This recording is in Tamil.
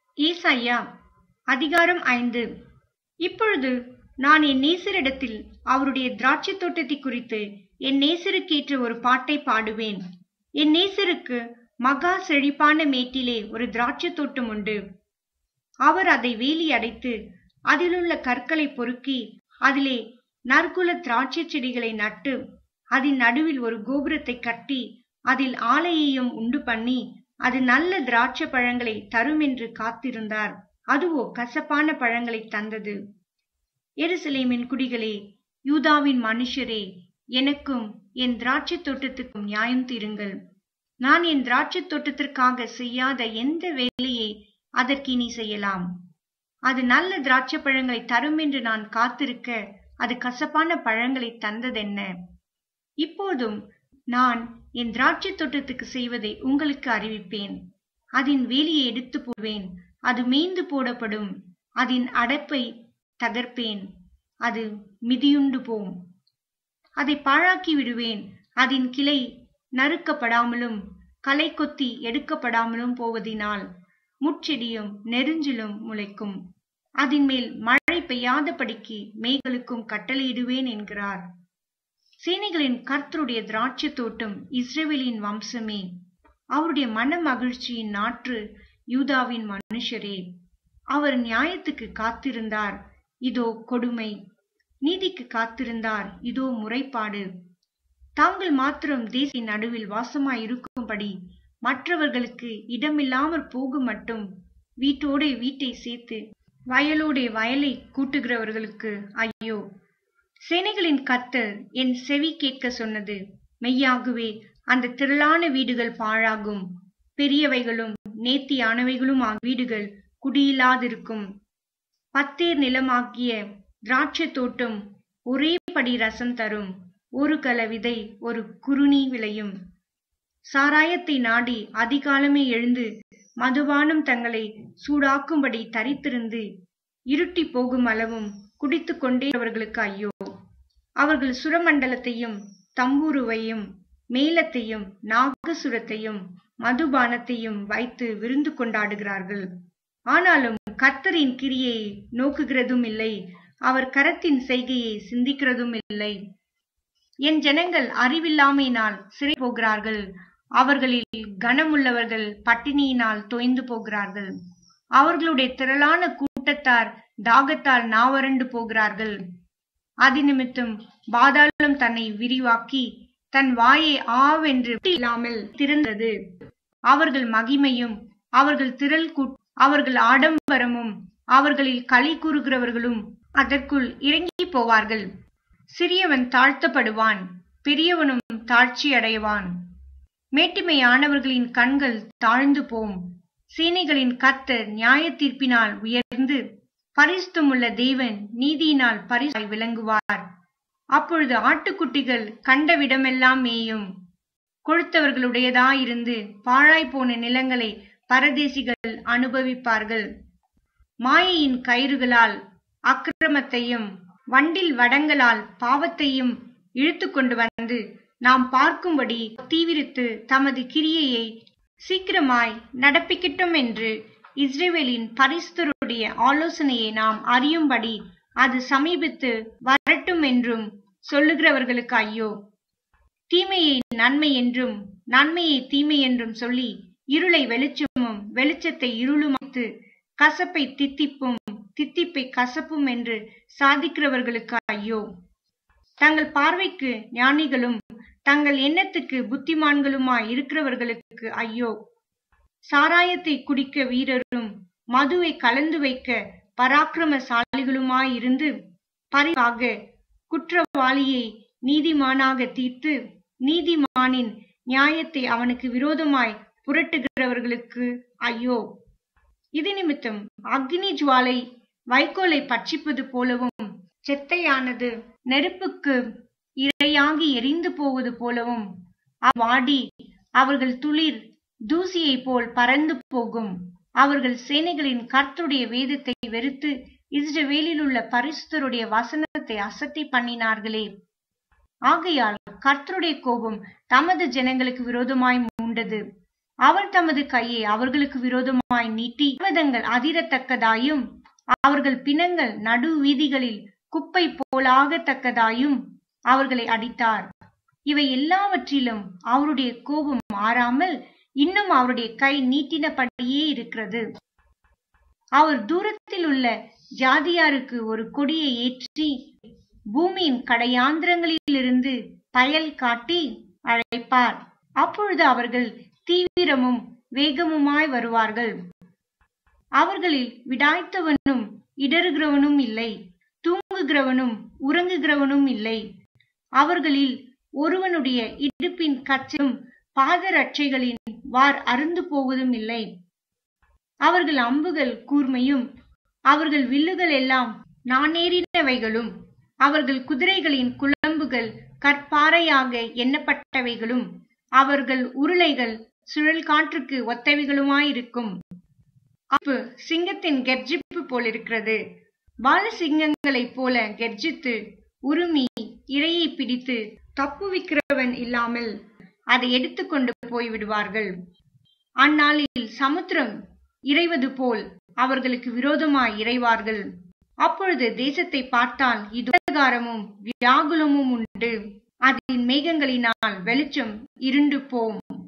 ஏசாயா அதிகாரம் ஐந்து இப்பொழுது நான் என் நேசரிடத்தில் அவருடைய திராட்சைத் தோட்டத்தை குறித்து என் நேசருக்கேற்ற ஒரு பாட்டை பாடுவேன் என் நேசருக்கு மகா செழிப்பான மேட்டிலே ஒரு திராட்சைத் தோட்டம் உண்டு அவர் அதை வேலி அடைத்து அதிலுள்ள கற்களை பொறுக்கி அதிலே நற்குல திராட்சை செடிகளை நட்டு அதன் நடுவில் ஒரு கோபுரத்தை கட்டி அதில் ஆலையையும் உண்டு பண்ணி அது நல்ல திராட்சை பழங்களை தரும் என்று காத்திருந்தார் அதுவோ கசப்பான பழங்களை தந்தது எருசலேமின் குடிகளே யூதாவின் மனுஷரே எனக்கும் என் திராட்சை தோட்டத்துக்கும் நியாயம் தீருங்கள் நான் என் திராட்சை தோட்டத்திற்காக செய்யாத எந்த வேலையை அதற்கு இனி செய்யலாம் அது நல்ல திராட்சை பழங்களை தரும் என்று நான் காத்திருக்க அது கசப்பான பழங்களை தந்ததென்ன இப்போதும் நான் என் திராட்சை தோட்டத்துக்கு செய்வதை உங்களுக்கு அறிவிப்பேன் அதன் வேலியை எடுத்து போடுவேன் அது மேய்ந்து போடப்படும் அதன் அடைப்பை தகர்ப்பேன் அது மிதியுண்டு போம் அதை பாழாக்கி விடுவேன் அதன் கிளை நறுக்கப்படாமலும் களை கொத்தி எடுக்கப்படாமலும் போவதினால் முட்செடியும் நெருஞ்சிலும் முளைக்கும் அதன் மேல் மழை பெய்யாதபடிக்கு மேய்களுக்கும் கட்டளையிடுவேன் என்கிறார் சேனைகளின் கர்த்தருடைய திராட்சை தோட்டம் இஸ்ரேவேலின் வம்சமே அவருடைய மன மகிழ்ச்சியின் நாற்று யூதாவின் மனுஷரே அவர் நியாயத்துக்கு காத்திருந்தார் இதோ கொடுமை நீதிக்கு காத்திருந்தார் இதோ முறைப்பாடு தாங்கள் மாத்திரம் தேசிய நடுவில் வாசமாய் இருக்கும்படி மற்றவர்களுக்கு இடமில்லாமற் போகும் மட்டும் வீட்டோட வீட்டை சேர்த்து வயலோட வயலை கூட்டுகிறவர்களுக்கு ஐயோ சேனைகளின் கத்தர் என் செவி கேட்க சொன்னது மெய்யாகவே அந்த திரளான வீடுகள் பாழாகும் பெரியவைகளும் நேர்த்தியானவைகளும் வீடுகள் குடியில்லாதிருக்கும் பத்தேர் நிலமாக்கிய திராட்சை தோட்டம் ஒரே படி ரசம் தரும் ஒரு கல விதை ஒரு குறுநி விளையும் சாராயத்தை நாடி அதிகாலமே எழுந்து மதுபானம் தங்களை சூடாக்கும்படி தரித்திருந்து இருட்டி போகும் அளவும் குடித்து கொண்டே அவர்களுக்கு ஐயோ அவர்கள் சுரமண்டலத்தையும் தம்பூருவையும் மேளத்தையும் நாகசுரத்தையும் மதுபானத்தையும் வைத்து விருந்து கொண்டாடுகிறார்கள் ஆனாலும் கர்த்தரின் கிரியை நோக்குகிறதும் இல்லை அவர் கரத்தின் செய்கையை சிந்திக்கிறதும் இல்லை என் ஜனங்கள் அறிவில்லாமையினால் சிறை போகிறார்கள் அவர்களில் கனமுள்ளவர்கள் பட்டினியினால் தொய்ந்து போகிறார்கள் அவர்களுடைய திரளான கூட்டத்தார் தாகத்தால் நாவரண்டு போகிறார்கள் அது நிமித்தம் பாதாளம் தன்னை விரிவாக்கி தன் வாயை ஆவென்று இல்லாமல் திறந்தது அவர்கள் மகிமையும் அவர்கள் திரள் அவர்கள் ஆடம்பரமும் அவர்களில் களி கூறுகிறவர்களும் அதற்குள் இறங்கி போவார்கள் சிறியவன் தாழ்த்தப்படுவான் பெரியவனும் தாழ்ச்சி அடைவான் மேட்டிமையானவர்களின் கண்கள் தாழ்ந்து போம் சேனைகளின் கத்தர் நியாய தீர்ப்பினால் உயர்ந்து பரிசுத்தமுள்ள தேவன் நீதியினால் பரிசாய் விளங்குவார் அப்பொழுது ஆட்டுக்குட்டிகள் கண்டவிடமெல்லாம் மேயும் கொழுத்தவர்களுடையதாயிருந்து பாழாய் போன நிலங்களை பரதேசிகள் அனுபவிப்பார்கள் மாயையின் கயிறுகளால் அக்கிரமத்தையும் வண்டில் வடங்களால் பாவத்தையும் இழுத்து கொண்டு வந்து நாம் பார்க்கும்படி தீவிரித்து தமது கிரியையை சீக்கிரமாய் நடப்பிக்கட்டும் என்று இஸ்ரேவேலின் பரிசுத்தருடைய ஆலோசனையை நாம் அறியும்படி அது சமீபித்து வரட்டும் என்றும் சொல்லுகிறவர்களுக்கு ஐயோ தீமையை நன்மை என்றும் நன்மையை தீமை என்றும் சொல்லி இருளை வெளிச்சமும் வெளிச்சத்தை இருளுமாத்து கசப்பை தித்திப்பும் தித்திப்பை கசப்பும் என்று சாதிக்கிறவர்களுக்கு ஐயோ தங்கள் பார்வைக்கு ஞானிகளும் தங்கள் எண்ணத்துக்கு புத்திமான்களுமாய் இருக்கிறவர்களுக்கு ஐயோ சாராயத்தை குடிக்க வீரரும் மதுவை கலந்து வைக்க பராக்கிரமசாலிகளுமாயிருந்து பரிவாக குற்றவாளியை நீதிமானாக தீர்த்து நீதிமானின் நியாயத்தை அவனுக்கு விரோதமாய் புரட்டுகிறவர்களுக்கு ஐயோ இது நிமித்தம் அக்னி ஜுவாலை வைக்கோலை பட்சிப்பது போலவும் செத்தையானது நெருப்புக்கு இரையாகி எரிந்து போவது போலவும் வாடி அவர்கள் துளிர் தூசியை போல் பறந்து போகும் அவர்கள் சேனைகளின் கர்த்தருடைய வேதத்தை வெறுத்து இஸ்ரவேலில் உள்ள பரிசுத்தருடைய வசனத்தை அசட்டை பண்ணினார்களே ஆகையால் கர்த்தருடைய கோபம் தமது ஜனங்களுக்கு விரோதமாய் மூண்டது அவர் தமது கையை அவர்களுக்கு விரோதமாய் நீட்டி பர்வதங்கள் அதிரத்தக்கதாயும் அவர்கள் பிணங்கள் நடு வீதிகளில் குப்பை போலாகத்தக்கதாயும் அவர்களை அடித்தார் இவை எல்லாவற்றிலும் அவருடைய கோபம் மாறாமல் இன்னும் அவருடைய கை நீட்டினபடியே இருக்கிறது அவர் தூரத்தில் உள்ள ஜாதியாருக்கு ஒரு கொடியை ஏற்றி பூமியின் கடையாந்திரங்களிலிருந்து பயல் காட்டி அழைப்பார் அப்பொழுது அவர்கள் தீவிரமும் வேகமுமாய் வருவார்கள் அவர்களில் விடாய்த்தவனும் இடறுகிறவனும் இல்லை தூங்குகிறவனும் உறங்குகிறவனும் இல்லை அவர்களில் ஒருவனுடைய இடுப்பின் கச்சலும் பாதரட்சைகளின் வார் அருந்து போவதும் இல்லை அவர்கள் அம்புகள் கூர்மையும் அவர்கள் வில்லுகள் எல்லாம் நானேறினவைகளும் அவர்கள் குதிரைகளின் குழம்புகள் கற்பாறையாக எண்ணப்பட்டவைகளும் அவர்கள் உருளைகள் சுழல் காற்றுக்கு ஒத்தவைகளுமாயிருக்கும் அப்பு சிங்கத்தின் கெர்ஜிப்பு போலிருக்கிறது பாலசிங்கங்களைப் போல கெர்ஜித்து உருமி இரையை பிடித்து தப்புவிக்கிறவன் இல்லாமல் அதை எடுத்துக்கொண்டு போய்விடுவார்கள் அந்நாளில் சமுத்திரம் இறைவது போல் அவர்களுக்கு விரோதமாய் இறைவார்கள் அப்பொழுது தேசத்தை பார்த்தால் இதுகாரமும் வியாகுலமும் உண்டு அதன் மேகங்களினால் வெளிச்சம் இருண்டு போம்